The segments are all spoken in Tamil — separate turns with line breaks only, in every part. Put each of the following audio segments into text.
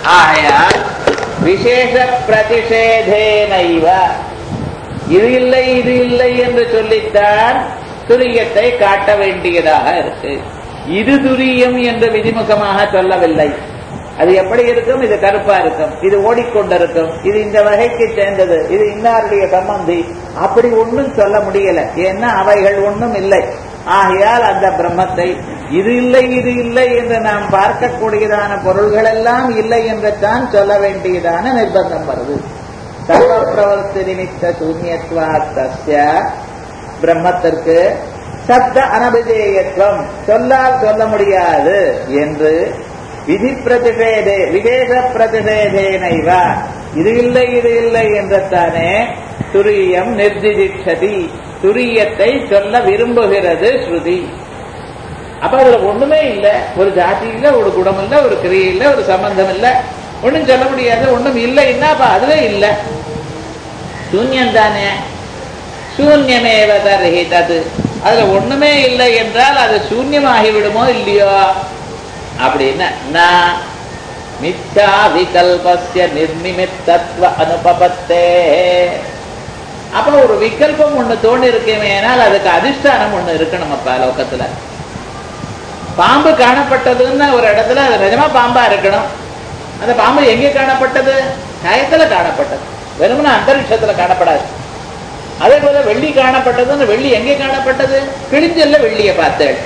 ஆகையால் விசேஷ பிரதிஷேதேனைவ இது இல்லை இது இல்லை என்று சொல்லித்தான் துரியத்தை காட்ட வேண்டியதாக இருக்கு இது துரியம் என்று விதிமுகமாக சொல்லவில்லை அது எப்படி இருக்கும் இது கருப்பா இருக்கும் இது ஓடிக்கொண்டிருக்கும் இது இந்த வகைக்கு சேர்ந்தது இது இன்னாருடைய சம்பந்தி அப்படி ஒன்றும் சொல்ல முடியல ஏன்னா அவைகள் ஒன்றும் இல்லை ஆகையால் அந்த பிரம்மத்தை இது இல்லை இது இல்லை என்று நாம் பார்க்கக்கூடியதான பொருள்கள் எல்லாம் இல்லை என்று தான் சொல்ல வேண்டியதான நிர்பந்தம் வருது சர்வ பிரவர்த்தி நிமித்த சூன்யத்வா தஸ்ய பிரம்மத்திற்கு சப்த அனபிதேயத்துவம் சொல்லால் சொல்ல முடியாது என்று விதி பிரதிஷேதே விசேஷ பிரதிஷேதேனைவா இது இல்லை இது இல்லை என்றத்தானே துரியம் நிர்திதிக்ஷதி துரியத்தை சொல்ல விரும்புகிறது ஸ்ருதி அப்ப அதுல ஒண்ணுமே இல்ல ஒரு ஜாதி இல்ல ஒரு குணம் இல்ல ஒரு கிரியை இல்ல ஒரு சம்பந்தம் இல்ல ஒண்ணும் சொல்ல முடியாது ஒண்ணும் இல்லைன்னா அப்ப அதுவே இல்ல சூன்யம் தானே சூன்யமேவ தர்ஹி தது அதுல ஒண்ணுமே இல்லை என்றால் அது சூன்யமாகி விடுமோ இல்லையோ அப்படின்னா நான் மித்யா விகல்பஸ்ய நிர்நிமித்தத்வ அனுபவத்தே அப்ப ஒரு விகல்பம் ஒண்ணு தோணி இருக்கேனால் அதுக்கு அதிஷ்டானம் ஒண்ணு இருக்கணும் அப்ப லோகத்துல பாம்பு காணப்பட்டதுன்னு ஒரு இடத்துல அது நிஜமா பாம்பா இருக்கணும் அந்த பாம்பு எங்கே காணப்பட்டது கயத்துல காணப்பட்டது வெறுமனே அந்தரிக்ஷத்துல காணப்படாது அதே போல வெள்ளி காணப்பட்டதுன்னு வெள்ளி எங்கே காணப்பட்டது கிழிஞ்சல்ல வெள்ளியை பார்த்தேன்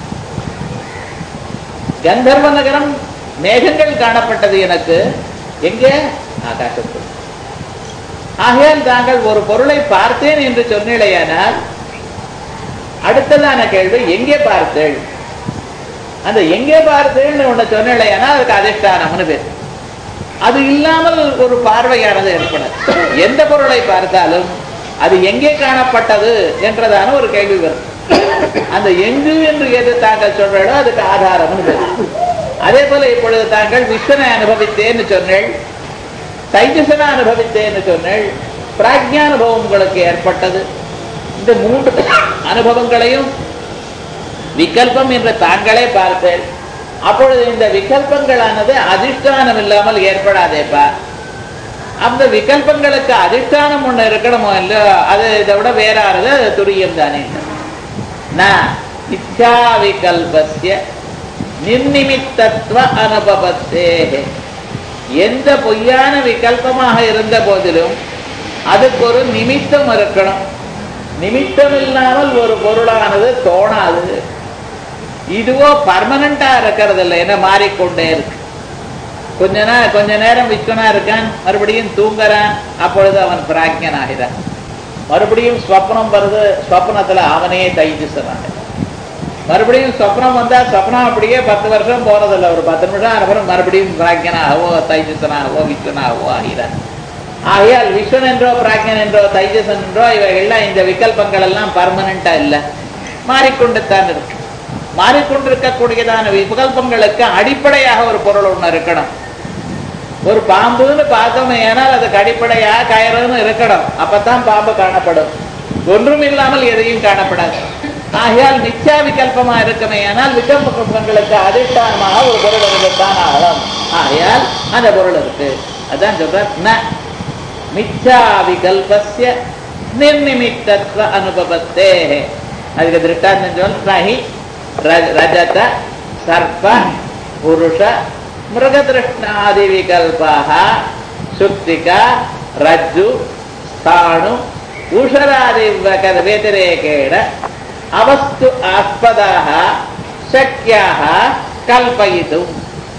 கந்தர்வ நகரம் மேகங்கள் காணப்பட்டது எனக்கு எங்கே ஆகாசத்தில் ஆகையால் தாங்கள் ஒரு பொருளை பார்த்தேன் என்று சொன்னீழையானால் அடுத்ததான கேள்வி எங்கே பார்த்தேள் அந்த எங்கே பார்த்தேன்னு ஒண்ணு சொன்னீழையானால் அதுக்கு அதிஷ்டானம்னு பேர் அது இல்லாமல் ஒரு பார்வையானது ஏற்படும் எந்த பொருளை பார்த்தாலும் அது எங்கே காணப்பட்டது என்றதான ஒரு கேள்வி வரும் அந்த எங்கு என்று எது தாங்கள் சொல்றோ அதுக்கு ஆதாரம்னு பேர் அதே போல இப்பொழுது தாங்கள் விஸ்வனை அனுபவித்தேன்னு சொன்னேள் தைஜசனை அனுபவித்தேன்னு சொன்னேள் பிராஜ்யானுபவம் உங்களுக்கு ஏற்பட்டது இந்த மூன்று அனுபவங்களையும் விகல்பம் என்று தாங்களே பார்த்தேன் அப்பொழுது இந்த விகல்பங்களானது அதிஷ்டானம் இல்லாமல் ஏற்படாதேப்பா அந்த விகல்பங்களுக்கு அதிஷ்டானம் ஒண்ணு இருக்கணுமோ இல்லையோ அது இதை விட வேறானது அது துரியம் தானே நான் இச்சா விகல்பஸ்ய நிர்நிமித்தத்துவ அனுபவத்தே எந்த பொய்யான விகல்பமாக இருந்த போதிலும் அதுக்கு ஒரு நிமித்தம் இருக்கணும் நிமித்தம் இல்லாமல் ஒரு பொருளானது தோணாது இதுவோ பர்மனண்டா இருக்கிறது இல்லை என்ன மாறிக்கொண்டே இருக்கு கொஞ்ச நேரம் கொஞ்ச நேரம் விஸ்வனா இருக்கான் மறுபடியும் தூங்குறான் அப்பொழுது அவன் பிராக்யன் ஆகிறான் மறுபடியும் ஸ்வப்னம் வருது ஸ்வப்னத்துல அவனே தைஜசனாக மறுபடியும் ஸ்வப்னம் வந்தா ஸ்வப்னம் அப்படியே பத்து வருஷம் போறதில்ல ஒரு பத்து நிமிஷம் அப்புறம் மறுபடியும் பிராக்யனாகவோ தைஜசனாகவோ விஸ்வனாகவோ ஆகிறான் ஆகையால் விஸ்வன் என்றோ பிராக்யன் என்றோ தைஜசன் என்றோ இவைகள்லாம் இந்த விகல்பங்கள் எல்லாம் பர்மனண்டா இல்ல மாறிக்கொண்டு தான் இருக்கு மாறிக்கொண்டிருக்கக்கூடியதான விகல்பங்களுக்கு அடிப்படையாக ஒரு பொருள் ஒண்ணு இருக்கணும் ஒரு பாம்புன்னு பார்த்தோமே ஏனால் அதுக்கு அடிப்படையா கயறுன்னு இருக்கணும் அப்பதான் பாம்பு காணப்படும் ஒன்றும் இல்லாமல் எதையும் காணப்படாது ஆகையால் நிச்சய விகல்பமா இருக்குமே ஆனால் விகல்பங்களுக்கு அதிஷ்டானமாக ஒரு பொருள் இருக்கத்தான் ஆகலாம் ஆகையால் அந்த பொருள் இருக்கு அதான் சொல்ற ந மிச்சா விகல்பஸ்ய நிர்நிமித்தத்வ அனுபவத்தே அதுக்கு திருஷ்டாந்தம் சொல் நகி ரஜத சர்ப்ப புருஷ மிருகதிருஷ்ணாதி விகல்பாக சுக்திகா ரஜ்ஜு ஸ்தாணு உஷராதி व्यतिरेकेण அவஸ்து ஆஸ்பதாக சக்கியாக கல்பயிதும்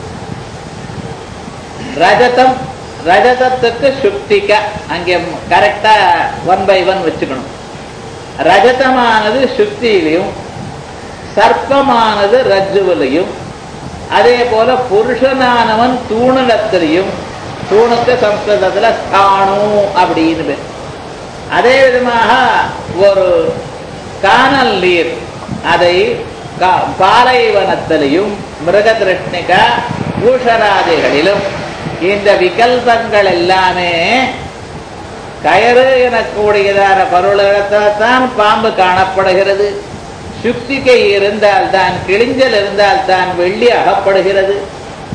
ரஜதம் ரஜதத்துக்கு சுக்திக அங்கே கரெக்டா ஒன் பை ஒன் வச்சுக்கணும் ரஜதமானது சுக்தியிலையும் சர்ப்பமானது ரஜ்ஜுவிலையும் அதே போல புருஷனானவன் தூணலத்திலையும் தூணுக்கு சம்ஸ்கிருதத்துல ஸ்தானு அப்படின்னு பேர் அதே விதமாக ஒரு காணல் நீர் அதை பாலைவனத்திலையும் மிருகதிருஷ்ணிகா ஊஷராதிகளிலும் இந்த விகல்பங்கள் எல்லாமே கயறு எனக்கூடியதான பொருளிடத்தான் பாம்பு காணப்படுகிறது சுக்திகை இருந்தால் தான் கிழிஞ்சல் இருந்தால் தான் வெள்ளி அகப்படுகிறது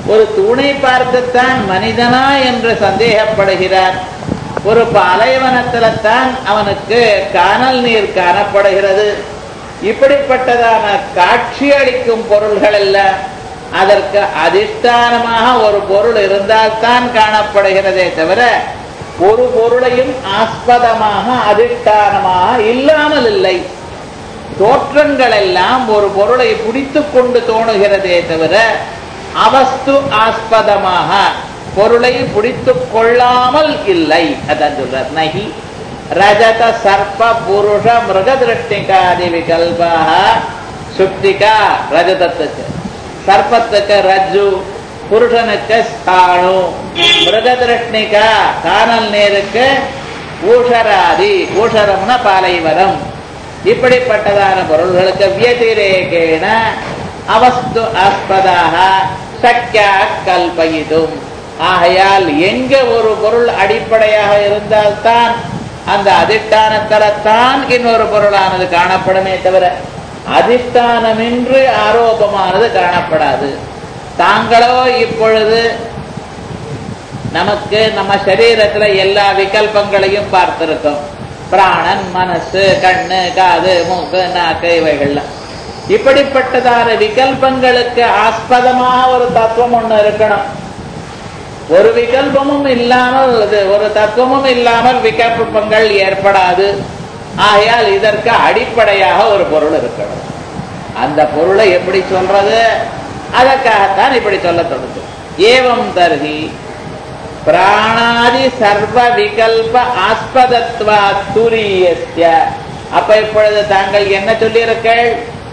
ஒரு தூணை பார்த்துத்தான் மனிதனா என்று சந்தேகப்படுகிறார் ஒரு பாலைவனத்தில்தான் அவனுக்கு காணல் நீர் காணப்படுகிறது இப்படிப்பட்டதான காட்சி அளிக்கும் பொருள்கள் எல்லாம் அதற்கு அதிஷ்டானமாக ஒரு பொருள் இருந்தால்தான் காணப்படுகிறதே தவிர ஒரு பொருளையும் ஆஸ்பதமாக அதிஷ்டானமாக இல்லாமல் இல்லை தோற்றங்கள் எல்லாம் ஒரு பொருளை பிடித்துக் கொண்டு தோணுகிறதே தவிர அவஸ்து ஆஸ்பதமாக பொருளை பிடித்துக் கொள்ளாமல் இல்லை அதான் சொல்றார் நகி ரஜத சர்ப்ப புருஷ மிருக திருஷ்டிகாதி விகல்பாக சுப்திகா ரஜதத்துக்கு சர்ப்பத்துக்கு ரஜ்ஜு புருஷனுக்கு ஸ்தானு மிருக திருஷ்ணிகா காணல் நேருக்கு ஊஷராதி ஊஷரம்னா பாலைவரம் இப்படிப்பட்டதான பொருள்களுக்கு வியதிரேகேன அவஸ்து ஆஸ்பதாக சக்கியா கல்பயிதும் ஆகையால் எங்க ஒரு பொருள் அடிப்படையாக இருந்தால்தான் அந்த அதிஷ்டானத்தலத்தான் இன்னொரு பொருளானது காணப்படுமே தவிர அதிஷ்டானமின்றி ஆரோபமானது காணப்படாது தாங்களோ இப்பொழுது நமக்கு நம்ம சரீரத்துல எல்லா விகல்பங்களையும் பார்த்திருக்கோம் பிராணன் மனசு கண்ணு காது மூக்கு நாக்கு இவைகள்லாம் இப்படிப்பட்டதான விகல்பங்களுக்கு ஆஸ்பதமாக ஒரு தத்துவம் ஒண்ணு இருக்கணும் ஒரு விகல்பமும் இல்லாமல் இது ஒரு தத்துவமும் இல்லாமல் விகல்பங்கள் ஏற்படாது ஆகையால் இதற்கு அடிப்படையாக ஒரு பொருள் இருக்கணும் அந்த பொருளை எப்படி சொல்றது அதற்காகத்தான் இப்படி சொல்ல தொடங்கு ஏவம் தருகி பிராணாதி சர்வ விகல்ப ஆஸ்பதத்வா துரியஸ்ய அப்ப இப்பொழுது தாங்கள் என்ன சொல்லியிருக்கள்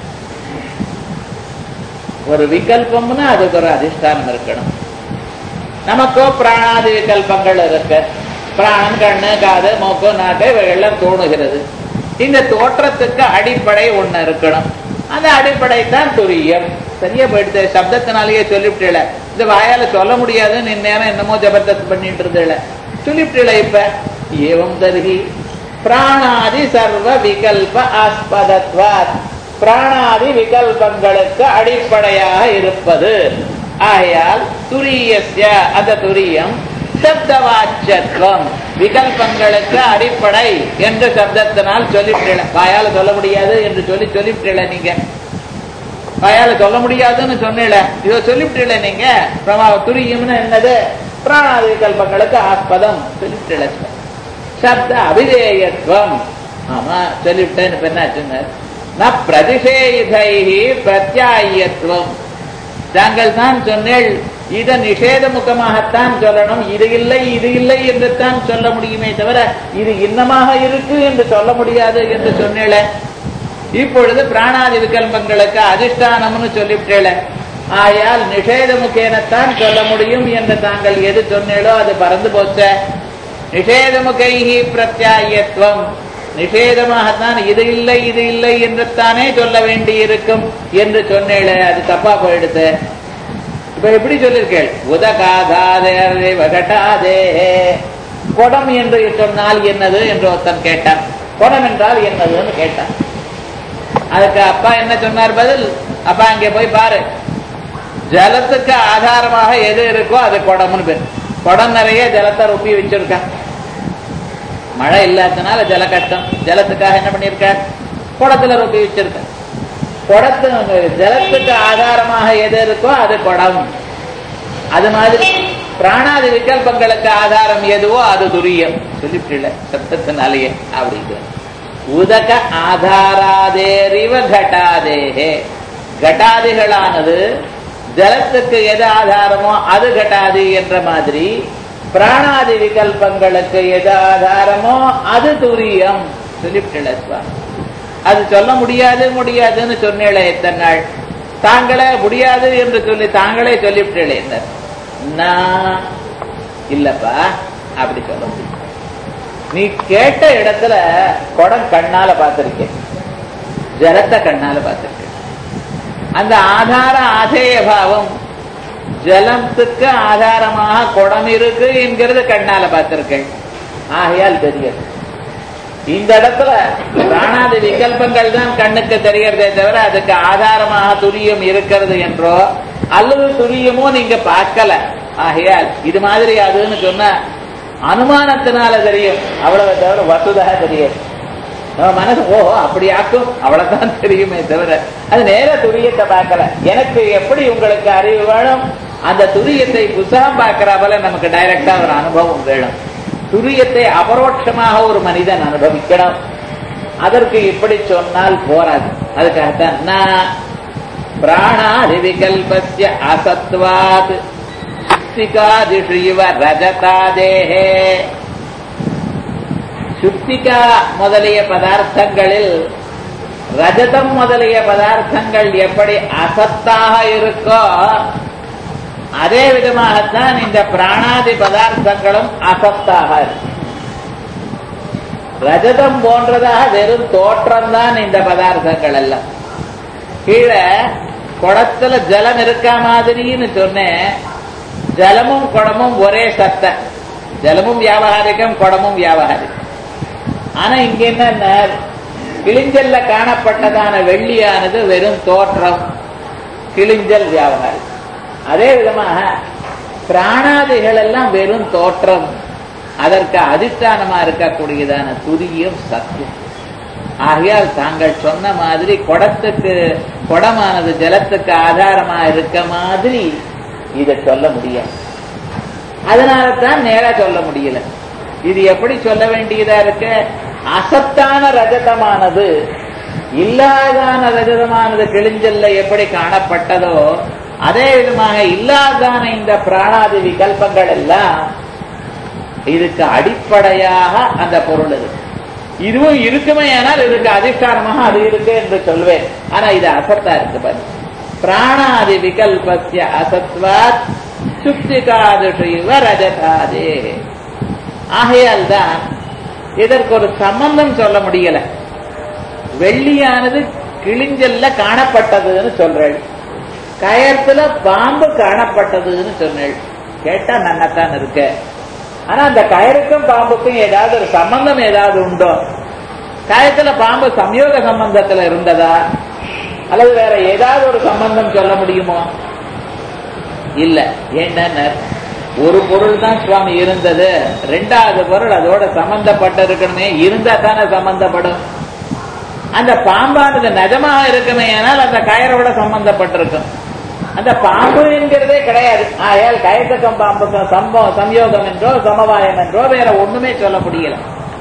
ஒரு விகல்பம்னா அதுக்கு ஒரு அதிஷ்டானம் இருக்கணும் நமக்கோ பிராணாதி விகல்பங்கள் இருக்கு பிராணன் கண்ணு காது மூக்கு நாக்கு இவைகள்லாம் தோணுகிறது இந்த தோற்றத்துக்கு அடிப்படை ஒண்ணு இருக்கணும் அந்த அடிப்படை தான் துரியம் சரியா போயிடுது சப்தத்தினாலேயே சொல்லிவிட்டேல இந்த வாயால சொல்ல முடியாதுன்னு இந்நேரம் என்னமோ ஜபர்தஸ்த் பண்ணிட்டு இருந்தேல சொல்லிவிட்டேல இப்ப ஏவம் தருகி பிராணாதி சர்வ விகல்ப ஆஸ்பதத்வாத் பிராணாதி விகல்பங்களுக்கு அடிப்படையாக இருப்பது ஆகையால் துரியஸ்ய அந்த துரியம் சப்தவாச்சத்துவம் விகல்பங்களுக்கு அடிப்படை என்று சப்தத்தினால் சொல்லிவிட்டீங்க வாயால சொல்ல முடியாது என்று சொல்லி சொல்லிவிட்டீங்க நீங்க வாயால சொல்ல முடியாதுன்னு சொன்னீல இதை சொல்லிவிட்டீங்க நீங்க பிரமா துரியம்னு என்னது பிராணாதி விகல்பங்களுக்கு ஆஸ்பதம் சொல்லிவிட்டீங்க சப்த அபிதேயத்துவம் ஆமா சொல்லிவிட்டேன்னு இப்ப என்னாச்சுங்க ந பிரதிஷேதைஹி பிரத்யாயத்துவம் தாங்கள் தான் சொன்னேள் இதை நிஷேத முகமாகத்தான் சொல்லணும் இது இல்லை இது இல்லை என்று தான் சொல்ல முடியுமே தவிர இது இன்னமாக இருக்கு என்று சொல்ல முடியாது என்று சொன்னேள இப்பொழுது பிராணாதி விகல்பங்களுக்கு அதிஷ்டானம்னு சொல்லிவிட்டேள ஆயால் நிஷேத முகேனத்தான் சொல்ல முடியும் என்று தாங்கள் எது சொன்னேளோ அது பறந்து போச்ச நிஷேதமுகைஹி பிரத்யாயத்துவம் நிஷேதமாகத்தான் இது இல்லை இது இல்லை என்று தானே சொல்ல வேண்டி இருக்கும் என்று சொன்னேள அது தப்பா போயிடுது இப்ப எப்படி சொல்லிருக்கேள் உதகாதாதே வகட்டாதே குடம் என்று சொன்னால் என்னது என்று ஒருத்தன் கேட்டான் குடம் என்றால் என்னதுன்னு கேட்டான் அதுக்கு அப்பா என்ன சொன்னார் பதில் அப்பா அங்கே போய் பாரு ஜலத்துக்கு ஆதாரமாக எது இருக்கோ அது குடம்னு பேர் குடம் நிறைய ஜலத்தை ரொப்பி வச்சிருக்கான் மழை இல்லாதனால ஜல கஷ்டம் ஜலத்துக்காக என்ன பண்ணிருக்கார் குடத்துல ரொப்பி வச்சிருக்கார் குடத்து ஜலத்துக்கு ஆதாரமாக எது இருக்கோ அது குடம் அது மாதிரி பிராணாதி விகல்பங்களுக்கு ஆதாரம் எதுவோ அது துரியம் சொல்லிவிட்டுல சப்தத்தினாலேயே அப்படிங்கிற உதக ஆதாராதேரிவ கட்டாதேகே கட்டாதிகளானது ஜலத்துக்கு எது ஆதாரமோ அது கட்டாதி என்ற மாதிரி பிராணாதி விகல்பங்களுக்கு எது ஆதாரமோ அது துரியம் சொல்லிவிட்டுல சுவாமி அது சொல்ல முடியாது முடியாதுன்னு சொன்னேளே எத்தனை நாள் தாங்களே முடியாது என்று சொல்லி தாங்களே சொல்லிவிட்டேளே நான் இல்லப்பா அப்படி சொல்ல முடியும் நீ கேட்ட இடத்துல குடம் கண்ணால பார்த்திருக்கேன் ஜலத்தை கண்ணால பார்த்திருக்கேன் அந்த ஆதார ஆதேய பாவம் ஜலத்துக்கு ஆதாரமாக குடம் இருக்கு என்கிறது கண்ணால பார்த்திருக்கேன் ஆகையால் தெரியாது இந்த இடத்துல பிராணாதி விகல்பங்கள் தான் கண்ணுக்கு தெரியறதே தவிர அதுக்கு ஆதாரமாக துரியம் இருக்கிறது என்றோ அல்லது துரியமோ நீங்க பார்க்கல ஆகையால் இது மாதிரி அதுன்னு சொன்னா அனுமானத்தினால தெரியும் அவ்வளவு தவிர வசுதாக தெரியாது நம்ம மனசு ஓஹோ அப்படி ஆக்கும் அவ்வளவுதான் தெரியுமே தவிர அது நேர துரியத்தை பார்க்கல எனக்கு எப்படி உங்களுக்கு அறிவு வேணும் அந்த துரியத்தை புத்தகம் பார்க்கிற போல நமக்கு டைரக்டா ஒரு அனுபவம் வேணும் துரியத்தை அபரோட்சமாக ஒரு மனிதன் அனுபவிக்கணும் அதற்கு இப்படி சொன்னால் போராது அதுக்காகத்தான் நான் பிராணாதி விகல்பஸ்ய அசத்வாத் சுத்திகாதிஷு இவ ரஜதாதேஹே சுத்திகா முதலிய பதார்த்தங்களில் ரஜதம் முதலிய பதார்த்தங்கள் எப்படி அசத்தாக இருக்கோ அதே விதமாகத்தான் இந்த பிராணாதி பதார்த்தங்களும் அசத்தாக இருக்கு ரஜதம் போன்றதாக வெறும் தோற்றம்தான் இந்த பதார்த்தங்கள் எல்லாம் கீழே குடத்துல ஜலம் இருக்க மாதிரின்னு சொன்னேன் ஜலமும் குடமும் ஒரே சத்த ஜலமும் வியாபகாரிகம் குடமும் வியாபகாரிகம் ஆனா இங்க என்ன கிளிஞ்சல்ல காணப்பட்டதான வெள்ளியானது வெறும் தோற்றம் கிளிஞ்சல் வியாபகாரம் அதே விதமாக பிராணாதிகள் எல்லாம் வெறும் தோற்றம் அதற்கு அதிஷ்டானமா இருக்கக்கூடியதான துரியம் சத்தியம் ஆகையால் தாங்கள் சொன்ன மாதிரி குடத்துக்கு குடமானது ஜலத்துக்கு ஆதாரமா இருக்க மாதிரி இதை சொல்ல முடியாது அதனால தான் நேரா சொல்ல முடியல இது எப்படி சொல்ல வேண்டியதா இருக்கு அசத்தான ரஜதமானது இல்லாதான ரஜதமானது கிழிஞ்சல்ல எப்படி காணப்பட்டதோ அதே விதமாக இல்லாதான இந்த பிராணாதி விகல்பங்கள் எல்லாம் இதுக்கு அடிப்படையாக அந்த பொருள் இருக்கு இதுவும் இருக்குமே ஆனால் இதுக்கு அதிஷ்டானமாக அது இருக்கு என்று சொல்வேன் ஆனா இது அசத்தா இருக்கு பாரு பிராணாதி விகல்பஸ்ய அசத்வாத் சுப்திகாதிஷு இவ ரஜதாதே ஆகையால் தான் இதற்கு ஒரு சம்பந்தம் சொல்ல முடியல வெள்ளியானது கிழிஞ்சல்ல காணப்பட்டதுன்னு சொல்றேன் கயத்துல பாம்பு காணப்பட்டதுன்னு சொன்னேள் கேட்டா நன்னத்தான் இருக்க ஆனா அந்த கயருக்கும் பாம்புக்கும் ஏதாவது ஒரு சம்பந்தம் ஏதாவது உண்டோ கயத்துல பாம்பு சம்யோக சம்பந்தத்துல இருந்ததா அல்லது வேற ஏதாவது ஒரு சம்பந்தம் சொல்ல முடியுமோ இல்ல ஏன்னா ஒரு பொருள் தான் சுவாமி இருந்தது ரெண்டாவது பொருள் அதோட சம்பந்தப்பட்டிருக்கணுமே இருந்தா தானே சம்பந்தப்படும் அந்த பாம்பானது நிஜமாக இருக்குமே ஆனால் அந்த கயரோட சம்பந்தப்பட்டிருக்கும் அந்த பாம்பு என்கிறதே கிடையாது ஆயால் கயத்தக்கம் பாம்புக்கும் சம்பவம் சம்யோகம் என்றோ சமவாயம் என்றோ வேற ஒண்ணுமே சொல்ல முடியல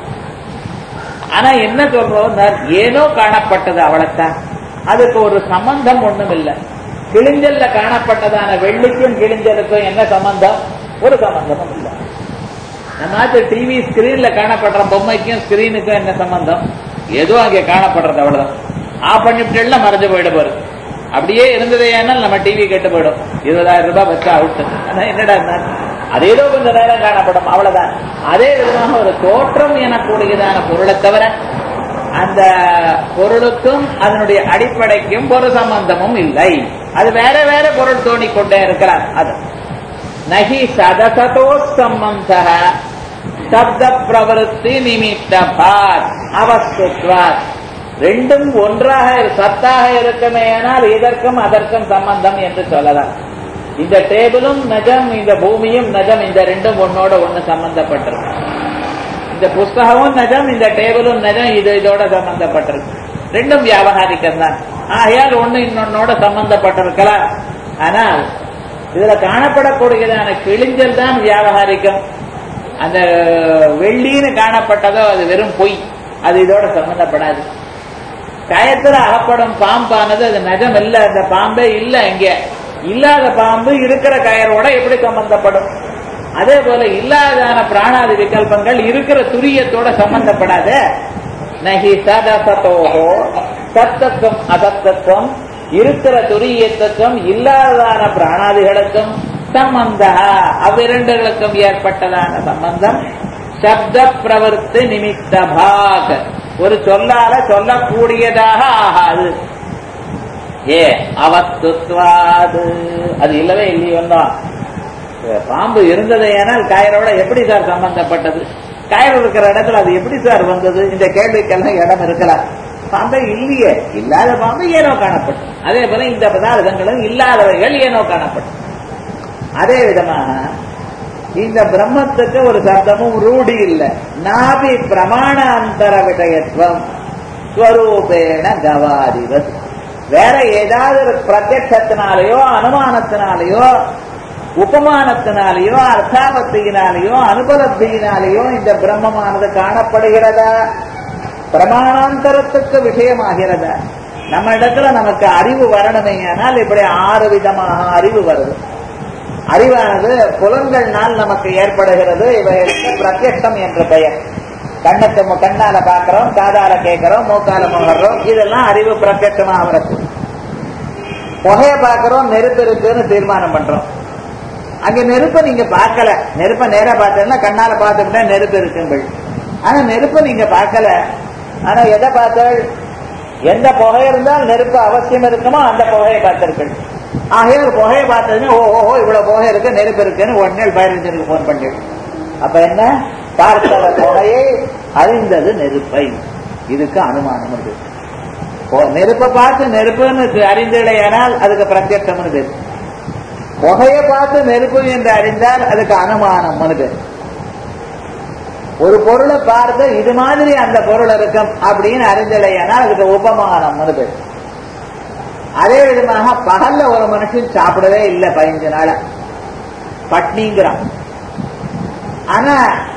ஆனா என்ன சொல்றோம் ஏனோ காணப்பட்டது அவளைத்தான் அதுக்கு ஒரு சம்பந்தம் ஒண்ணும் இல்லை கிழிஞ்சல்ல காணப்பட்டதான வெள்ளிக்கும் கிழிஞ்சலுக்கும் என்ன சம்பந்தம் ஒரு சம்பந்தமும் இல்லை நம்ம டிவி ஸ்கிரீன்ல காணப்படுற பொம்மைக்கும் ஸ்கிரீனுக்கும் என்ன சம்பந்தம் ஏதோ அங்கே காணப்படுறது அவ்வளவுதான் ஆஃப் பண்ணிவிட்டு மறைஞ்சு போயிட போறது அப்படியே இருந்ததே ஏனால் நம்ம டிவி கெட்டு போயிடும் இருபதாயிரம் ரூபாய் வச்சா அவுட் ஆனா என்னடா அது ஏதோ கொஞ்ச நேரம் காணப்படும் அவ்வளவுதான் அதே விதமாக ஒரு தோற்றம் எனக்கூடியதான பொருளை தவிர அந்த பொருளுக்கும் அதனுடைய அடிப்படைக்கும் ஒரு சம்பந்தமும் இல்லை அது வேற வேற பொருள் தோணிக்கொண்டே இருக்கலாம் அது நகி சதசதோ சம்பந்த சப்த பிரவருத்தி நிமித்த பாத் அவஸ்துத்வாத் ரெண்டும் ஒன்றாக சத்தாக இருக்குமே ஆனால் இதற்கும் அதற்கும் சம்பந்தம் என்று சொல்லலாம் இந்த டேபிளும் நஜம் இந்த பூமியும் நஜம் இந்த ரெண்டும் ஒன்னோட ஒண்ணு சம்பந்தப்பட்டிருக்கு இந்த புஸ்தகமும் நஜம் இந்த டேபிளும் நஜம் இது இதோட சம்பந்தப்பட்டிருக்கு ரெண்டும் வியாபகாரிக்கம் தான் ஆகையால் ஒண்ணு இன்னொன்னோட சம்பந்தப்பட்டிருக்கலாம் ஆனால் இதுல காணப்படக்கூடியதான கிழிஞ்சல் தான் வியாபகாரிக்கம் அந்த வெள்ளின்னு காணப்பட்டதோ அது வெறும் பொய் அது இதோட சம்பந்தப்படாது கயத்துல அகப்படும் பாம்பானது அது நஜம் இல்ல அந்த பாம்பே இல்ல இங்க இல்லாத பாம்பு இருக்கிற கயரோட எப்படி சம்பந்தப்படும் அதே போல இல்லாதான பிராணாதி விகல்பங்கள் இருக்கிற துரியத்தோட சம்பந்தப்படாத நகி சதசத்தோகோ சத்தத்துவம் அசத்தத்துவம் இருக்கிற துரியத்துவம் இல்லாததான பிராணாதிகளுக்கும் சம்பந்த அவ்விரண்டுகளுக்கும் ஏற்பட்டதான சம்பந்தம் சப்த பிரவர்த்தி நிமித்த பாக் ஒரு சொல்லால சொல்லக்கூடியதாக ஆகாது ஏ அவத்துவாது அது இல்லவே இல்லையோன்னா பாம்பு இருந்தது ஏனால் கயரோட எப்படி சார் சம்பந்தப்பட்டது கயிறு இருக்கிற இடத்துல அது எப்படி சார் வந்தது இந்த கேள்விக்கெல்லாம் இடம் இருக்கலாம் பாம்பே இல்லையே இல்லாத பாம்பு ஏனோ காணப்படும் அதே போல இந்த பதார்த்தங்களும் இல்லாதவைகள் ஏனோ காணப்படும் அதே விதமாக இந்த பிரம்மத்துக்கு ஒரு சப்தமும் ரூಢி இல்லை நாபி பிரமாணாந்தர விஷயத்துவம் ஸ்வரூபேண கவாதிவது வேற ஏதாவது ஒரு பிரத்யட்சத்தினாலேயோ அனுமானத்தினாலேயோ உபமானத்தினாலேயோ அர்த்தாபத்தியினாலேயோ அனுபலத்தியினாலேயோ இந்த பிரம்மமானது காணப்படுகிறதா பிரமாணாந்தரத்துக்கு விஷயமாகிறதா நம்ம இடத்துல நமக்கு அறிவு வரணுமே ஆனால் இப்படி ஆறு விதமாக அறிவு வருது அறிவானது புலன்கள்னால் நமக்கு ஏற்படுகிறது இவைகளுக்கு பிரத்யட்சம் என்ற பெயர் கண்ணுக்கு மு- கண்ணால பார்க்கிறோம் காதால கேட்கிறோம் மூக்கால முகர்றோம் இதெல்லாம் அறிவு பிரத்யட்சமாக வருது புகைய பார்க்கிறோம் நெருப்பு இருக்குன்னு தீர்மானம் பண்றோம் அங்க நெருப்பை நீங்க பார்க்கல நெருப்பை நேரா பார்த்தீங்கன்னா கண்ணால பார்த்துக்கிட்டா நெருப்பு இருக்குங்கள் ஆனா நெருப்பை நீங்க பார்க்கல ஆனா எதை பார்த்தல் எந்த புகை இருந்தால் நெருப்பு அவசியம் இருக்குமோ அந்த புகையை பார்த்திருக்கள் ஆகையால் புகையை பார்த்ததுன்னு ஓ ஓஹோ இவ்வளவு புகை இருக்கு நெருப்பு இருக்குன்னு உடனே பயரஞ்சனுக்கு போன் பண்ணி அப்ப என்ன பார்த்தவ புகையை அறிந்தது நெருப்பை இதுக்கு அனுமானம் இருக்கு ஓ, நெருப்பை பார்த்து நெருப்புன்னு அறிந்தடையானால் அதுக்கு பிரத்யட்சம்னு பேரு புகையை பார்த்து நெருப்பு என்று அறிந்தால் அதுக்கு அனுமானம்னு பேரு ஒரு பொருளை பார்த்து இது மாதிரி அந்த பொருள் இருக்கும் அப்படின்னு அறிந்தடையானால் அதுக்கு உபமானம்னு பேரு அதே விதமாக பகல்ல ஒரு மனுஷன் சாப்பிடவே இல்லை பதினஞ்சு நாளா பட்னிங்கிறான் ஆனா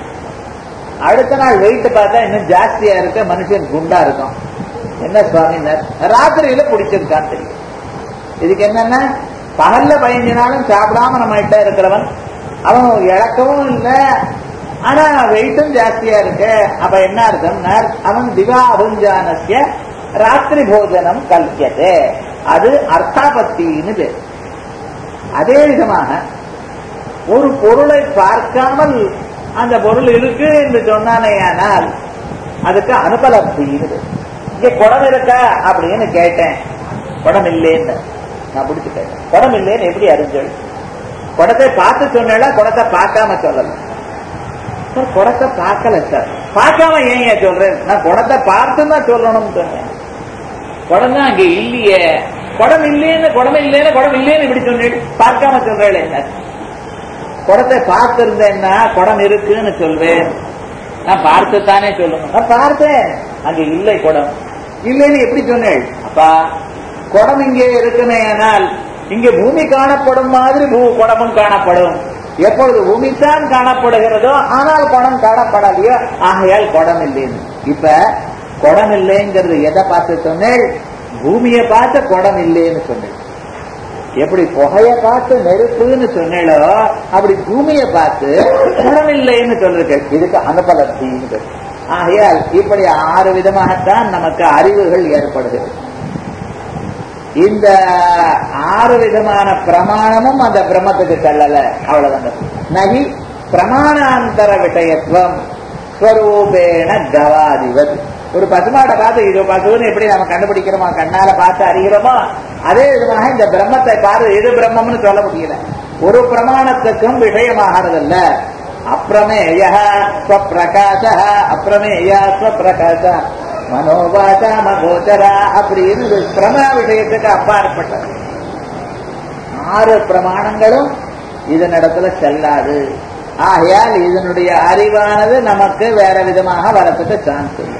அடுத்த நாள் வெயிட் பார்த்தா இன்னும் ஜாஸ்தியா இருக்க மனுஷன் குண்டா இருக்கும் என்ன சுவாமினர் ராத்திரியில பிடிச்சிருக்கான்னு தெரியும் இதுக்கு என்னன்னா பகல்ல பதினஞ்சு நாளும் சாப்பிடாம நம்ம கிட்ட இருக்கிறவன் அவன் இழக்கவும் இல்லை ஆனா வெயிட்டும் ஜாஸ்தியா இருக்கு அப்ப என்ன அர்த்தம்னா அவன் திவாபுஞ்சானசிய ராத்திரி போஜனம் கல்பியதே அது அர்த்தாபத்தின்னு பேர் அதே விதமாக ஒரு பொருளை பார்க்காமல் அந்த பொருள் இருக்கு என்று சொன்னானேயானால் அதுக்கு அனுபலப்தின்னு பேர். இங்க குடம் இருக்கா அப்படின்னு கேட்டேன் குடம் இல்லேன்னு நான் பிடிச்சு கேட்டேன் குடம் இல்லேன்னு எப்படி அறிஞ்சல் குடத்தை பார்த்து சொன்னா குடத்தை பார்க்காம சொல்லல சார் குடத்தை பார்க்கல சார் பார்க்காம ஏன் ஏன் சொல்றேன் நான் குடத்தை பார்த்து தான் சொல்லணும்னு சொன்னேன் குடம் தான் அங்க இல்லையே குடம் இல்லேன்னு குடம் இல்லேன்னு குடம் இல்லேன்னு இப்படி சொன்னேன் பார்க்காம சொல்றேன் என்ன குடத்தை பார்த்திருந்தேன்னா குடம் இருக்குன்னு சொல்வேன் நான் பார்த்து தானே சொல்லணும் நான் பார்த்தேன் அங்க இல்லை குடம் இல்லைன்னு எப்படி சொன்னேன் அப்பா குடம் இங்கே இருக்குமே ஆனால் இங்கே பூமி காணப்படும் மாதிரி பூ குடமும் காணப்படும் எப்பொழுது பூமி தான் காணப்படுகிறதோ ஆனால் குடம் காணப்படலையோ ஆகையால் குடம் இல்லைன்னு இப்ப குடம் இல்லைங்கிறது எதை பார்த்து சொன்னேன் பூமியை பார்த்து குடம் இல்லைன்னு சொன்னேன் எப்படி புகைய பார்த்து நெருப்புன்னு சொன்னேளோ அப்படி பூமியை பார்த்து குணமில்லைன்னு சொல்லிருக்க இதுக்கு அனுபலப்தின்னு பேரு. ஆகையால் இப்படி ஆறு விதமாகத்தான் நமக்கு அறிவுகள் ஏற்படுகிறது இந்த ஆறு விதமான பிரமாணமும் அந்த பிரம்மத்துக்கு செல்லல அவ்வளவுதான் நகி பிரமாணாந்தர விஷயத்துவம் ஸ்வரூபேண கவாதிவது ஒரு பசுமாட்டை பார்த்து இது பசுன்னு எப்படி நம்ம கண்டுபிடிக்கிறோமோ கண்ணால பார்த்து அறிகிறோமோ அதே விதமாக இந்த பிரம்மத்தை பார்த்து இது பிரம்மம்னு சொல்ல முடியல ஒரு பிரமாணத்துக்கும் விஷயமாகிறதில்ல அப்பிரமேய ஸ்வப்பிரகாச அப்பிரமேய ஸ்வப்பிரகாச மனோபாசா மகோச்சரா அப்படின்னு இது பிரமா விஷயத்துக்கு அப்பாற்பட்டது ஆறு பிரமாணங்களும் இதனிடத்துல செல்லாது ஆகையால் இதனுடைய அறிவானது நமக்கு வேற விதமாக வரத்துக்கு சான்ஸ் இல்லை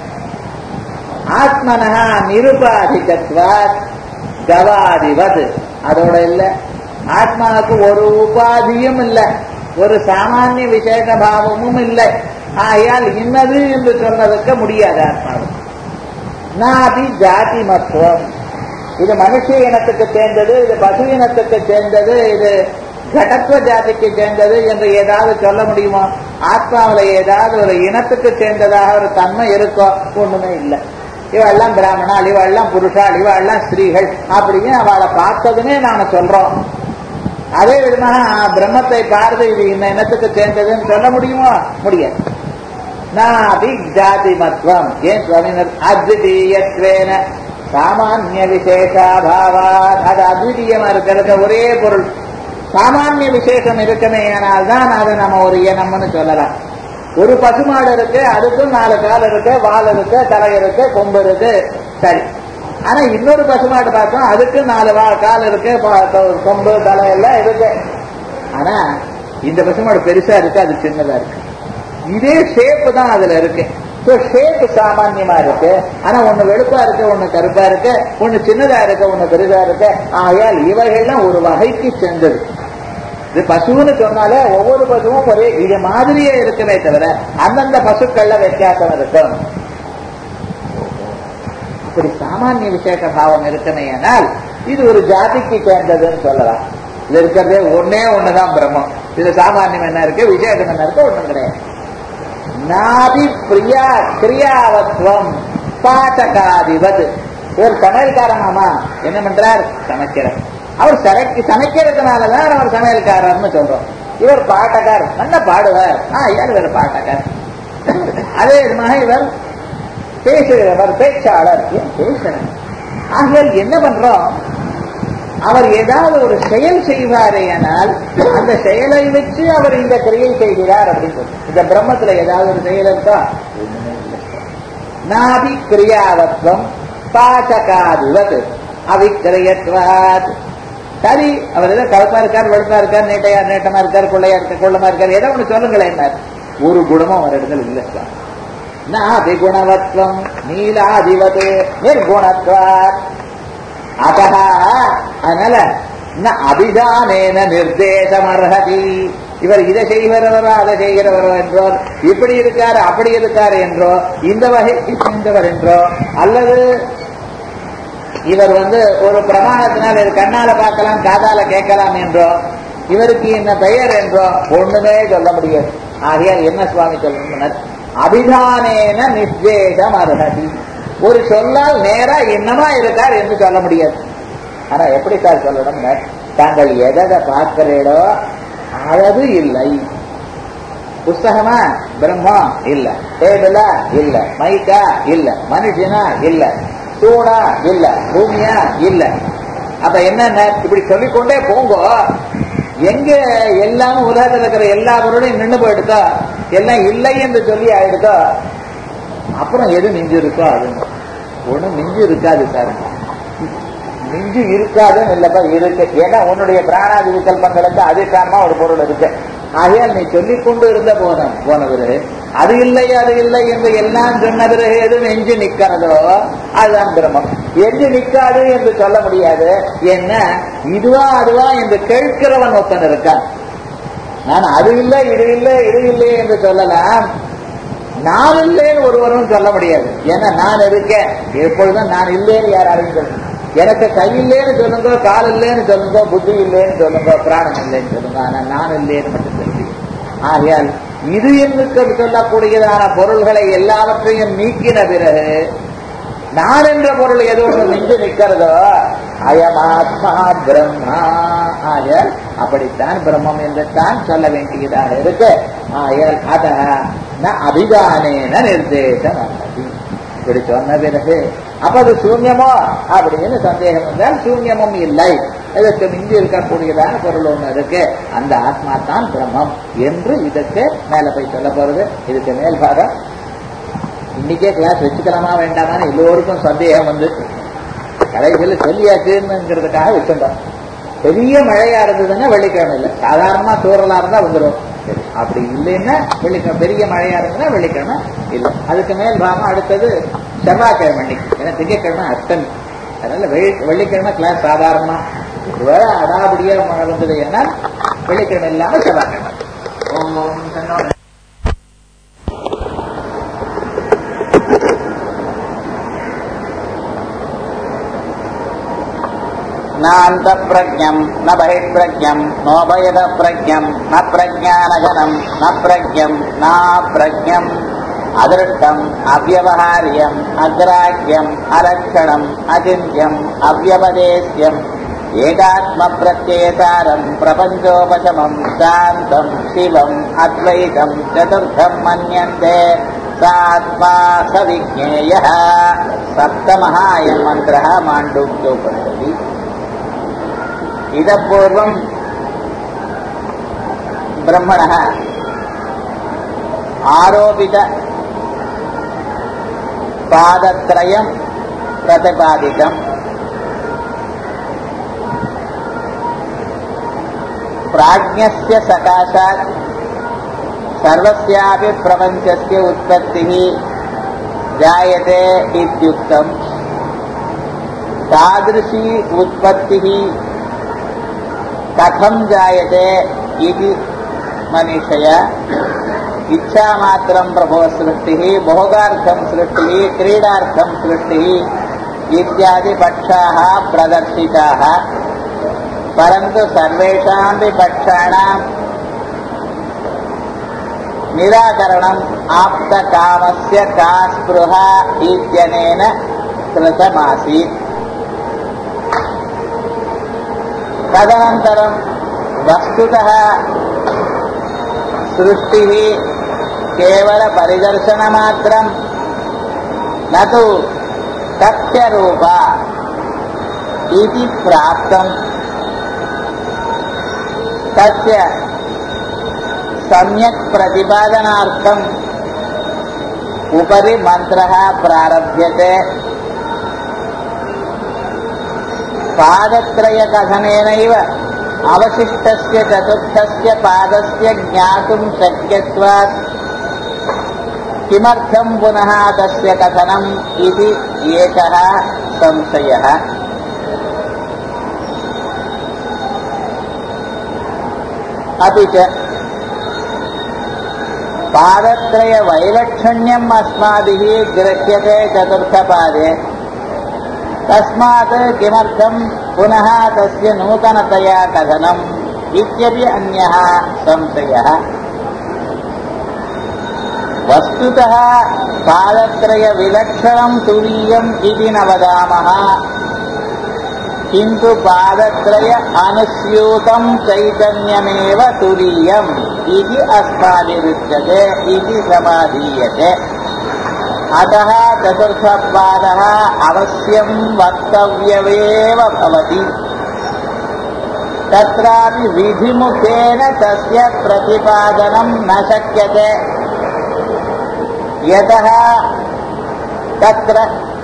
ஆத்மனஹா நிருபாதிகத்வாத் கவாதிவத் அதோட இல்ல ஆத்மாவுக்கு ஒரு உபாதியும் இல்லை ஒரு சாமானிய விசேஷ பாவமும் இல்லை ஆகையால் இன்னது என்று சொன்னதுக்கு முடியாது ஆத்மாவுக்கு நாபி ஜாதி மத்துவம் இது மனுஷ இனத்துக்கு சேர்ந்தது இது பசு இனத்துக்கு சேர்ந்தது இது கடத்துவ ஜாதிக்கு சேர்ந்தது என்று ஏதாவது சொல்ல முடியுமா ஆத்மாவில ஏதாவது ஒரு இனத்துக்கு சேர்ந்ததாக ஒரு தன்மை இருக்கோ ஒண்ணுமே இல்லை இவெல்லாம் பிராமணால் இவெல்லாம் புருஷால் இவெல்லாம் ஸ்திரீகள் அப்படின்னு அவளை பார்த்ததுமே நாம சொல்றோம் அதே விதமாக பிரம்மத்தை பார்த்து இது இந்த இனத்துக்கு சேர்ந்ததுன்னு சொல்ல முடியுமா முடியாது நாபி ஜாதி மத்வம் ஏன் சுவாமினர் அத்விதீயத்வேன சாமானிய விசேஷாபாவாத் அது அத்விதீயமா இருக்கிறது ஒரே பொருள் சாமானிய விசேஷம் இருக்குமே ஆனால் தான் அதை நம்ம ஒரு இனம்னு சொல்லலாம் ஒரு பசுமாடு இருக்கு அதுக்கும் நாலு கால் இருக்கு வால் இருக்கு தலை இருக்கு கொம்பு இருக்கு சரி ஆனா இன்னொரு பசுமாடு பார்த்தோம் அதுக்கு நாலு வா- கால் இருக்கு ப- கொ- கொம்பு தலை எல்லாம் இருக்கு ஆனா இந்த பசுமாடு பெருசா இருக்கு அது சின்னதா இருக்கு இதே ஷேப் தான் அதுல இருக்கு ஷேப் சாமான்யமா இருக்கு ஆனா ஒண்ணு வெளுப்பா இருக்கு ஒண்ணு கருப்பா இருக்கு ஒண்ணு சின்னதா இருக்கு ஒண்ணு பெருசா இருக்கு ஆகையால் இவைகள்லாம் ஒரு வகைக்கு சென்றது இது பசுன்னு சொன்னாலே ஒவ்வொரு பசுவும் ஒரே இது மாதிரியே இருக்குமே தவிர அந்தந்த பசுக்கள்ல வித்தியாசம் இருக்கும் இப்படி சாமானிய விசேஷ பாவம் இருக்குமே ஆனால் இது ஒரு ஜாதிக்கு சேர்ந்ததுன்னு சொல்லலாம் இது இருக்கிறதே ஒன்னே ஒண்ணுதான் பிரம்மம் இது சாமானியம் என்ன இருக்கு விசேஷம் என்ன இருக்கு ஒண்ணும் கிடையாது நாதி பிரியா கிரியாவத்வம் பாட்டகாதிபத் இவர் சமையல்காரனாமா என்ன பண்றார் சமைக்கிறார் அவர் சமைக்க சமைக்கிறதுனாலதான் அவர் சமையல்காரர்னு சொல்றோம் இவர் பாட்டக்கார் நல்ல பாடுவார் ஆ யார் இவர் பாட்டக்கார் அதே விதமாக இவர் பேசுகிறவர் பேச்சாளர் ஏன் பேசுறார் ஆகையால் என்ன பண்றோம் அவர் ஏதாவது ஒரு செயல் செய்வாரேயானால் அந்த செயலை வச்சு அவர் இந்த கிரியை செய்கிறார் அப்படின்னு சொல்லி இந்த பிரம்மத்துல ஏதாவது ஒரு செயல் இருக்கா ஒண்ணுமே இல்லை. நாபி கிரியாவத்வம் பாச்சகாதிவத் அவிக்கிரயத்வாத் சரி அவர் ஏதோ கலப்பா இருக்கார் வெளுப்பா இருக்கார் நீட்டையா நீட்டமா இருக்கார் கொள்ளையா இருக்கார் கொள்ளமா இருக்கார் ஏதோ ஒண்ணு சொல்லுங்களேன் ஒரு குணமும் அவர் இடத்துல இல்லை சார் நாபி குணவத்வம் நீலாதிபது நிர்குணத்வாத் அதா அதனால ந அபிதானேன நிர்தேசம் அர்ஹதி இவர் இதை செய்கிறவரோ அதை செய்கிறவரோ என்றோ இப்படி இருக்காரு அப்படி இருக்காரு என்றோ இந்த வகைக்கு சேர்ந்தவர் என்றோ அல்லது இவர் வந்து ஒரு பிரமாணத்தினால் இது கண்ணால பார்க்கலாம் காதால கேட்கலாம் என்றோ இவருக்கு என்ன பெயர் என்றோ ஒண்ணுமே சொல்ல முடியாது ஆகையால் என்ன சுவாமி சொல்லணும் அபிதானேன நிர்தேசம் அர்ஹதி ஒரு சொல்லால் நேரா என்னமா இருக்கார் என்று சொல்ல முடியாது ஆனா எப்படி சார் சொல்லணும்னா தாங்கள் எதை பார்க்கிறீடோ அழகு இல்லை புஸ்தகமா பிரம்மா இல்ல டேபிளா இல்ல மைக்கா இல்ல மனுஷனா இல்ல தூணா இல்ல பூமியா இல்ல அப்ப என்னென்ன இப்படி சொல்லிக்கொண்டே போங்கோ எங்க எல்லாமும் உலகத்தில் இருக்கிற எல்லா பொருளையும் நின்று போயிடுதோ எல்லாம் இல்லை என்று சொல்லி ஆயிடுதோ அப்புறம் எது மிஞ்சு இருக்கோ அது ஒண்ணும் மிஞ்சு இருக்காது சார் மிஞ்சு இருக்காதுன்னு இல்லப்பா இருக்கு ஏன்னா உன்னுடைய பிராணாதி விகல்பங்களுக்கு அதிஷ்டானமா ஒரு பொருள் இருக்கு ஆகையால் நீ சொல்லிக் கொண்டு இருந்த போன போனவரு அது இல்லை அது இல்லை என்று எல்லாம் சொன்ன பிறகு எது எஞ்சி நிக்கிறதோ அதுதான் பிரம்மம் எஞ்சி நிக்காது என்று சொல்ல முடியாது என்ன இதுவா அதுவா என்று கேட்கிறவன் ஒருத்தன் இருக்கான் நான் அது இல்லை இது இல்லை இது இல்லை என்று சொல்லலாம் நான் இல்லைன்னு ஒருவரும் சொல்ல முடியாது ஏன்னா நான் இருக்கேன் எப்பொழுதும் நான் இல்லைன்னு யாராலையும் சொல்லுங்க எனக்கு கை இல்லைன்னு சொல்லுங்க கால் இல்லைன்னு சொல்லுங்க புத்தி இல்லைன்னு சொல்லுங்க பிராணம் இல்லைன்னு சொல்லுங்க ஆனா நான் இல்லைன்னு மட்டும் சொல்லி ஆகையால் இது என்று சொல்லக்கூடியதான பொருள்களை எல்லாவற்றையும் நீக்கின பிறகு நான் என்ற பொருள் எது ஒன்று நின்று நிற்கிறதோ அயமாத்மா பிரம்மா ஆகையால் அப்படித்தான் பிரம்மம் என்று தான் சொல்ல வேண்டியதாக இருக்கு ஆகையால் அத அபிதானேன நிர்தேசம் அல்லது இப்படி சொன்ன பிறகு அப்ப அது சூன்யமோ அப்படின்னு சந்தேகம் வந்தால் சூன்யமும் இல்லை இதற்கு மிஞ்சி இருக்கக்கூடியதான பொருள் ஒண்ணு இருக்கு அந்த ஆத்மா தான் பிரம்மம் என்று இதுக்கு மேல போய் சொல்ல போறது இதுக்கு மேல் பாகம் இன்னைக்கே கிளாஸ் வச்சுக்கலாமா வேண்டாமான்னு எல்லோருக்கும் சந்தேகம் வந்து கடைசியில் சொல்லியாச்சுங்கிறதுக்காக வச்சிருந்தோம் பெரிய மழையா இருந்ததுன்னா வெள்ளிக்கிழமை இல்லை சாதாரணமா தூரலா இருந்தா வந்துடும் சரி அப்படி இல்லைன்னா வெள்ளிக்கிழமை பெரிய மழையா இருந்ததுன்னா வெள்ளிக்கிழமை இல்லை அதுக்கு மேல் பாகம் அடுத்தது செவ்வாய்க்கிழமை அன்னைக்கு ஏன்னா திங்கட்கிழமை அஷ்டமி அதனால வெள்ளி- வெள்ளிக்கிழமை கிளாஸ் சாதாரணமா ஒருவேளை அடாபடியா மழை வந்தது ஏன்னா வெள்ளிக்கிழமை இல்லாம செவ்வாய்க்கிழமை ஓம் சன்னோ
नान्त प्रज्ञम् न बहिर्प्रज्ञम् नोभयद प्रज्ञम् न प्रज्ञानघनम् न प्रज्ञम् नाप्रज्ञम् अदृष्टम् अव्यवहार्यम् अग्राह्यम् अलक्षणम् अचिन्त्यम् अव्यपदेश्यम् एकात्मप्रत्ययसारम् प्रपञ्चोपशमम् शान्तम् शिवम् अद्वैतम् चतुर्थम् मन्यन्ते सात्मा स विज्ञेयः सप्तमः अयम् मन्त्रः माण्डूक्योपनिषदि इतः पूर्वम् ब्रह्मणः आरोपित पादत्रयम् प्रतिपादितम् प्राज्ञस्य सकाशात् सर्वस्यापि प्रपञ्चस्य उत्पत्तिः जायते इत्युक्तम् तादृशी उत्पत्तिः कथं जायते इति मनीषया इच्छामात्रं प्रभो सृष्टिः भोगार्थं सृष्टिः क्रीडार्थं सृष्टिः इत्यादि पक्षाः प्रदर्शिताः परन्तु सर्वेषामपि पक्षाणां निराकरणम् आप्तकामस्य का स्पृहा इत्यनेन कृतमासीत् तदनन्तरं वस्तुतः सृष्टिः केवलपरिदर्शनमात्रं न तु तथ्यरूपा इति प्राप्तम् तस्य सम्यक् प्रतिपादनार्थम् उपरि मन्त्रः प्रारभ्यते पादत्रयकथनेनैव अवशिष्टस्य चतुर्थस्य पादस्य ज्ञातुं शक्यत्वात् किमर्थं पुनः तस्य कथनम् इति एकः संशयः अपि च पादत्रयवैलक्षण्यम् अस्माभिः गृह्यते चतुर्थपादे तस्मात् किमर्थं पुनः तस्य नूतनतया कथनम् इत्यपि अन्यः संशयः वस्तुतः पादत्रयविलक्षणं तुरीयम् इति न वदामः किन्तु पादत्रय अनुस्यूतं चैतन्यमेव तुरीयम् इति अस्माभिरुच्यते इति समाधीयते अतः चतुर्थपादः अवश्यं वक्तव्यमेव भवति तत्रापि विधिमुखेन तस्य प्रतिपादनं न शक्यते यतः तत्र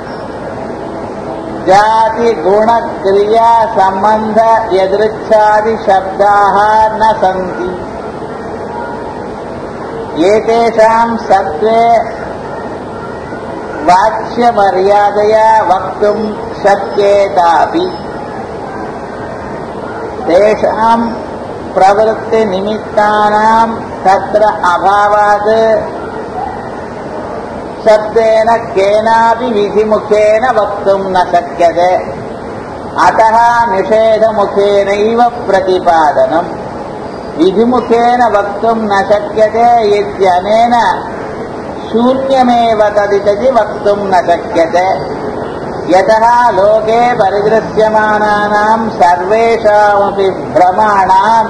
जातिगुणक्रिया सम्बन्ध यदृच्छादिशब्दाः न सन्ति एतेषां सत्त्वे वाच्यमर्यादया वक्तुं शक्येतापि तेषां प्रवृत्तिनिमित्तानां तत्र अभावात् शब्देन केनापि विधिमुखेन वक्तुं न शक्यते अतः निषेधमुखेनैव प्रतिपादनम् विधिमुखेन वक्तुं न शक्यते इत्यनेन शून्यमेव तदिति वक्तुं न शक्यते यतः लोके परिदृश्यमानानां सर्वेषामपि भ्रमाणाम्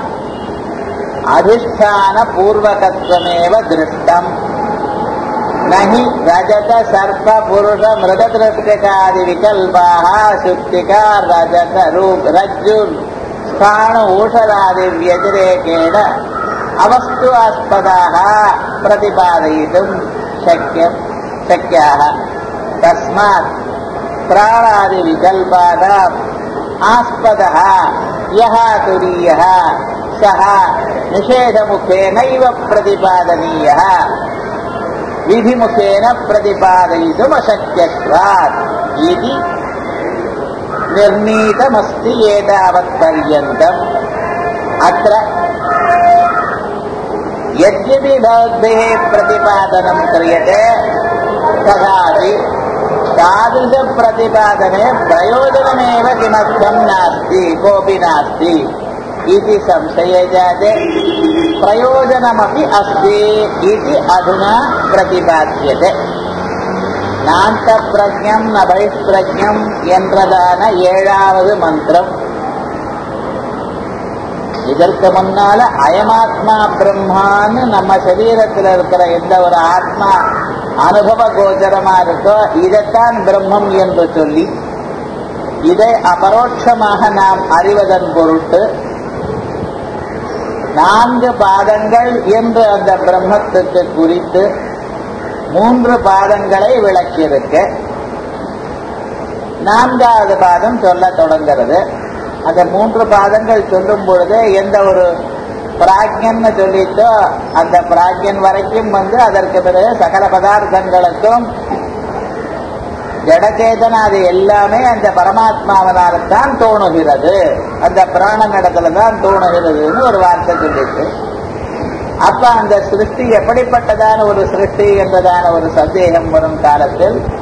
अधिष्ठानपूर्वकत्वमेव दृष्टम् न हि रजत सर्प पुरुष मृगदृष्टिकादिविकल्पाः शुक्तिका रजत रूप रज्जुर् स्थाणु ऊषदादिव्यतिरेकेण अवस्तु आस्पदाः प्रतिपादयितुं शक्यं शक्याः तस्मात् प्राणादिविकल्पानाम् आस्पदः यः तुरीयः सः निषेधमुखेनैव प्रतिपादनीयः विधिमुखेन प्रतिपादयितुमशक्यत्वात् इति निर्णीतमस्ति एतावत्पर्यन्तम् अत्र यद्यपि भवद्भिः प्रतिपादनं क्रियते तथापि तादृशप्रतिपादने प्रयोजनमेव किमर्थं नास्ति कोऽपि नास्ति इति संशये जाते प्रयोजनमपि अस्ति इति अधुना प्रतिपाद्यते நாந்தப்பிரஜம் ந பகிஷ்பிரஜம் என்றதான ஏழாவது மந்திரம் இதற்கு முன்னால அயமாத்மா பிரம்மான்னு நம்ம சரீரத்தில் இருக்கிற எந்த ஒரு ஆத்மா அனுபவ கோச்சரமா இருக்கோ இதைத்தான் பிரம்மம் என்று சொல்லி இதை அபரோட்சமாக நாம் அறிவதன் பொருட்டு நான்கு பாதங்கள் என்று அந்த பிரம்மத்துக்கு குறித்து மூன்று பாதங்களை விளக்கியிருக்க நான்காவது பாதம் சொல்ல தொடங்கிறது அந்த மூன்று பாதங்கள் சொல்லும் பொழுது எந்த ஒரு பிராக்யன்னு சொல்லிட்டோ அந்த பிராக்யன் வரைக்கும் வந்து அதற்கு பிறகு சகல பதார்த்தங்களுக்கும் ஜடச்சேதன அது எல்லாமே அந்த பரமாத்மாவனால்தான் தோணுகிறது அந்த பிராணன் இடத்துல தான் தோணுகிறதுன்னு ஒரு வார்த்தை சொல்லிட்டு அப்ப அந்த சிருஷ்டி எப்படிப்பட்டதான ஒரு சிருஷ்டி என்பதான ஒரு சந்தேகம் வரும் காலத்தில்